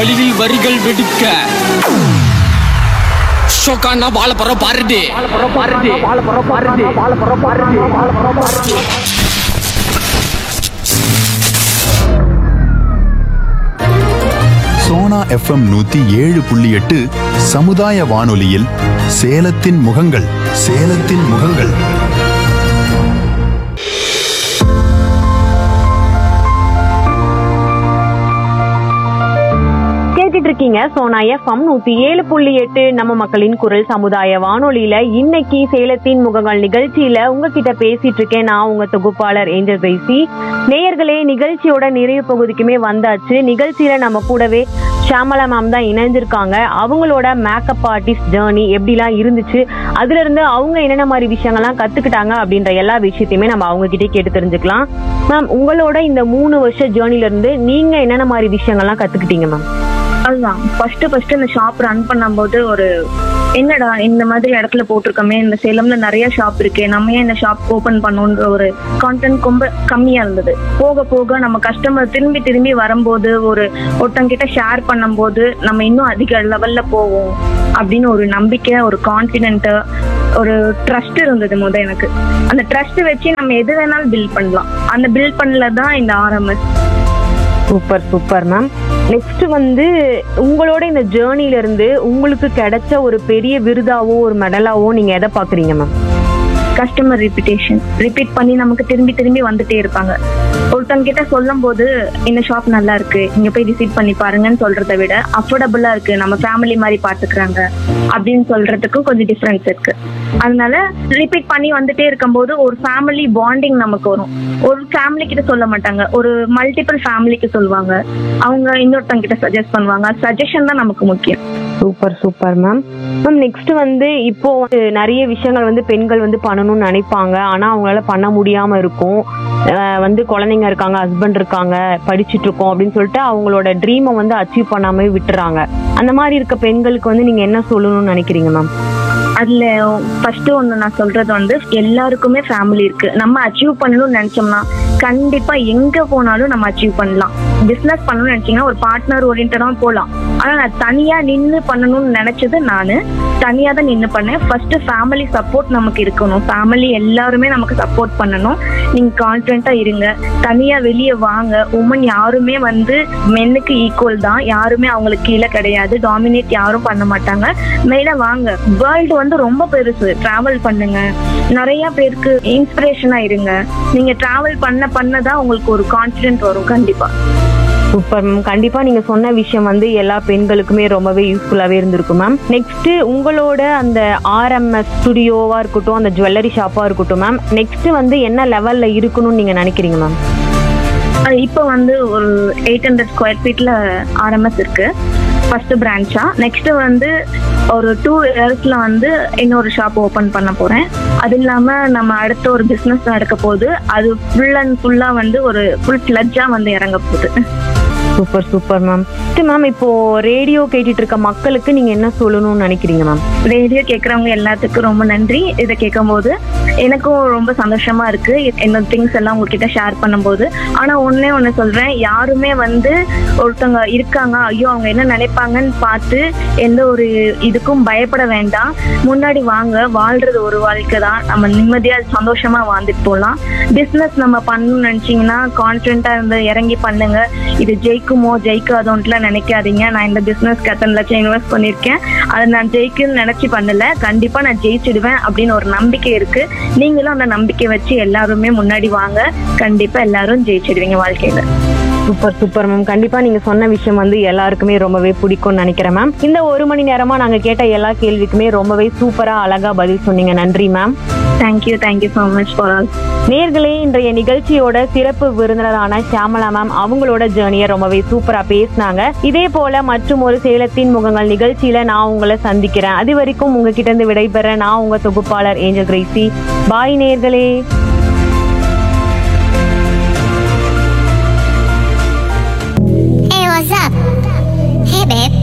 வழியில் வரிகள் வெடிக்க ஷோக்கானா வாழ போற பாருடி சோனா எஃப்எம் நூத்தி ஏழு புள்ளி எட்டு சமுதாய வானொலியில் சேலத்தின் முகங்கள் சேலத்தின் முகங்கள் கேட்டுட்டு இருக்கீங்க சோனா எஃப்எம் நூத்தி ஏழு புள்ளி எட்டு நம்ம மக்களின் குரல் சமுதாய வானொலியில இன்னைக்கு சேலத்தின் முகங்கள் நிகழ்ச்சியில உங்ககிட்ட பேசிட்டு இருக்கேன் நான் உங்க தொகுப்பாளர் ஏஞ்சல் பேசி நேயர்களே நிகழ்ச்சியோட நிறைவு பகுதிக்குமே வந்தாச்சு நிகழ்ச்சியில நம்ம கூடவே ஷாமலா மேம் தான் இணைஞ்சிருக்காங்க அவங்களோட மேக்கப் ஆர்டிஸ்ட் ஜேர்னி எப்படிலாம் இருந்துச்சு அதுல இருந்து அவங்க என்னென்ன மாதிரி விஷயங்கள்லாம் கத்துக்கிட்டாங்க அப்படின்ற எல்லா விஷயத்தையுமே நம்ம அவங்க கிட்டே கேட்டு தெரிஞ்சுக்கலாம் மேம் உங்களோட இந்த மூணு வருஷ ஜேர்னில இருந்து நீங்க என்னென்ன மாதிரி விஷயங்கள்லாம் கத்துக்கிட்டீங்க மேம் அதுதான் ஃபர்ஸ்ட் ஃபர்ஸ்ட் இந்த ஷாப் ரன் பண்ணும்போது ஒரு என்னடா இந்த மாதிரி இடத்துல போட்டிருக்கோமே இந்த சேலம்ல நிறைய ஷாப் இருக்கு நம்ம ஏன் இந்த ஷாப் ஓபன் பண்ணோன்ற ஒரு கான்டென்ட் ரொம்ப கம்மியா இருந்தது போக போக நம்ம கஸ்டமர் திரும்பி திரும்பி வரும்போது ஒரு ஒருத்தங்கிட்ட ஷேர் பண்ணும்போது நம்ம இன்னும் அதிக லெவல்ல போவோம் அப்படின்னு ஒரு நம்பிக்கை ஒரு கான்பிடென்ட் ஒரு ட்ரஸ்ட் இருந்தது முத எனக்கு அந்த ட்ரஸ்ட் வச்சு நம்ம எது வேணாலும் பில்ட் பண்ணலாம் அந்த பில்ட் பண்ணல தான் இந்த RMS super super ma'am next வந்து உங்களோட இந்த ஜேர்னில இருந்து உங்களுக்கு கிடைச்ச ஒரு பெரிய விருதாவோ ஒரு மெடலாவோ நீங்க எதை பாக்குறீங்க மேம் கஸ்டமர் ரிப்பீட்டேஷன் ரிப்பீட் பண்ணி நமக்கு திரும்பி திரும்பி வந்துட்டே இருப்பாங்க ஒருத்தங்க கிட்ட சொல்லும் போது இந்த ஷாப் நல்லா இருக்கு இங்க போய் விசிட் பண்ணி பாருங்கன்னு சொல்றதை விட அஃபோர்டபுளா இருக்கு நம்ம ஃபேமிலி மாதிரி பாத்துக்கிறாங்க அப்படின்னு சொல்றதுக்கும் கொஞ்சம் டிஃபரன்ஸ் இருக்கு அதனால ரிப்பீட் பண்ணி வந்துட்டே இருக்கும்போது ஒரு ஃபேமிலி பாண்டிங் நமக்கு வரும் ஒரு ஃபேமிலி கிட்ட சொல்ல மாட்டாங்க ஒரு மல்டிபிள் ஃபேமிலிக்கு சொல்லுவாங்க அவங்க இன்னொருத்தங்க கிட்ட சஜஸ்ட் பண்ணுவாங்க சஜஷன் தான் நமக்கு முக்கியம் super super ma'am ma'am next வந்து இப்போ வந்து நிறைய விஷயங்கள் வந்து பெண்கள் வந்து பண்ணணும்னு நினைப்பாங்க ஆனா அவங்களால பண்ண முடியாம இருக்கும் அஹ் வந்து குழந்தைங்க இருக்காங்க ஹஸ்பண்ட் இருக்காங்க படிச்சுட்டு இருக்கோம் அப்படின்னு சொல்லிட்டு அவங்களோட ட்ரீமை வந்து அச்சீவ் பண்ணாம விட்டுறாங்க அந்த மாதிரி இருக்க பெண்களுக்கு வந்து நீங்க என்ன சொல்லணும்னு நினைக்கிறீங்க மேம் அதுல ஃபர்ஸ்ட் ஒண்ணு நான் சொல்றது வந்து எல்லாருக்குமே ஃபேமிலி இருக்கு நம்ம அச்சீவ் பண்ணணும்னு நினைச்சோம்னா கண்டிப்பா எங்க போனாலும் நம்ம அச்சீவ் பண்ணலாம் பிசினஸ் பண்ணணும்னு நினைச்சீங்கன்னா ஒரு பார்ட்னர் ஓரியன்டா போலாம் ஆனா நான் தனியா நின்னு பண்ணணும்னு நினைச்சது நானு தனியா தான் நின்னு பண்ணேன் ஃபர்ஸ்ட் ஃபேமிலி சப்போர்ட் நமக்கு இருக்கணும் ஃபேமிலி எல்லாருமே நமக்கு சப்போர்ட் பண்ணணும் நீங்க கான்பிடண்டா இருங்க தனியா வெளியே வாங்க உமன் யாருமே வந்து மென்னுக்கு ஈக்குவல் தான் யாருமே அவங்களுக்கு கீழே கிடையாது டாமினேட் யாரும் பண்ண மாட்டாங்க மேல வாங்க வேர்ல்டு வந்து ரொம்ப பெருசு டிராவல் பண்ணுங்க நிறைய பேருக்கு இன்ஸ்பிரேஷனா இருங்க நீங்க டிராவல் பண்ண பண்ண தான் உங்களுக்கு ஒரு கான்பிடென்ட் வரும் கண்டிப்பா சூப்பர் மேம் கண்டிப்பா நீங்க சொன்ன விஷயம் வந்து எல்லா பெண்களுக்குமே ரொம்பவே யூஸ்ஃபுல்லாவே இருந்திருக்கும் மேம் நெக்ஸ்ட் உங்களோட அந்த ஆர்எம்எஸ் ஸ்டுடியோவா இருக்கட்டும் அந்த ஜுவல்லரி ஷாப்பா இருக்கட்டும் மேம் நெக்ஸ்ட் வந்து என்ன லெவல்ல இருக்கணும்னு நீங்க நினைக்கிறீங்க மேம் அது இப்போ வந்து ஒரு எயிட் ஹண்ட்ரட் ஸ்கொயர் ஃபீட்ல ஆர்எம்எஸ் இருக்கு ஃபர்ஸ்ட் பிரான்ச்சா நெக்ஸ்ட் வந்து ஒரு டூ இயர்ஸ்ல வந்து இன்னொரு ஷாப் ஓபன் பண்ண போறேன் அது இல்லாம நம்ம அடுத்த ஒரு பிசினஸ் நடக்க போகுது அது ஃபுல் அண்ட் ஃபுல்லா வந்து ஒரு ஃபுல் ஃபிளட்ஜா வந்து இறங்க போகுது சூப்பர் சூப்பர் மேம் மேம் இப்போ ரேடியோ கேட்டுட்டு இருக்க மக்களுக்கு நீங்க என்ன சொல்லணும்னு நினைக்கிறீங்க மேம் ரேடியோ கேட்கறவங்க எல்லாத்துக்கும் ரொம்ப நன்றி இதை கேட்கும்போது எனக்கும் ரொம்ப சந்தோஷமா இருக்கு என்னோட திங்ஸ் எல்லாம் உங்ககிட்ட ஷேர் பண்ணும்போது ஆனா ஒன்னே ஒண்ணு சொல்றேன் யாருமே வந்து ஒருத்தவங்க இருக்காங்க ஐயோ அவங்க என்ன நினைப்பாங்கன்னு பார்த்து எந்த ஒரு இதுக்கும் பயப்பட வேண்டாம் முன்னாடி வாங்க வாழ்றது ஒரு வாழ்க்கை தான் நம்ம நிம்மதியா சந்தோஷமா வாழ்ந்துட்டு போகலாம் பிசினஸ் நம்ம பண்ணணும்னு நினைச்சீங்கன்னா கான்பிடண்டா இருந்து இறங்கி பண்ணுங்க இது ஜெயிக்குமோ ஜெயிக்காதோன்ட்டுலாம் நினைக்காதீங்க நான் இந்த பிசினஸ் எத்தனை லட்சம் இன்வெஸ்ட் பண்ணியிருக்கேன் அதை நான் ஜெயிக்குன்னு நினைச்சு பண்ணல கண்டிப்பா நான் ஜெயிச்சிடுவேன் அப்படின்னு ஒரு நம்பிக்கை இருக்கு நீங்களும் அந்த நம்பிக்கை வச்சு எல்லாருமே முன்னாடி வாங்க கண்டிப்பா எல்லாரும் ஜெயிச்சிடுவீங்க வாழ்க்கையில சூப்பர் சூப்பர் மேம் கண்டிப்பா நீங்க சொன்ன விஷயம் வந்து எல்லாருக்குமே ரொம்பவே பிடிக்கும்னு நினைக்கிறேன் மேம் இந்த ஒரு மணி நேரமா நாங்க கேட்ட எல்லா கேள்விக்குமே ரொம்பவே சூப்பரா அழகா பதில் சொன்னீங்க நன்றி ma'am thank you thank you so much for all நேர்களே இன்றைய நிகழ்ச்சியோட சிறப்பு விருந்தினரான ஷியாமலா மேம் அவங்களோட ஜேர்னியை ரொம்பவே சூப்பரா பேசினாங்க இதே போல மற்றும் ஒரு சேலத்தின் முகங்கள் நிகழ்ச்சியில நான் உங்களை சந்திக்கிறேன் அது வரைக்கும் உங்ககிட்ட இருந்து விடைபெற நான் உங்க தொகுப்பாளர் ஏஞ்சல் கிரேசி பாய் நேர்களே Hey, what's up? Hey, babe.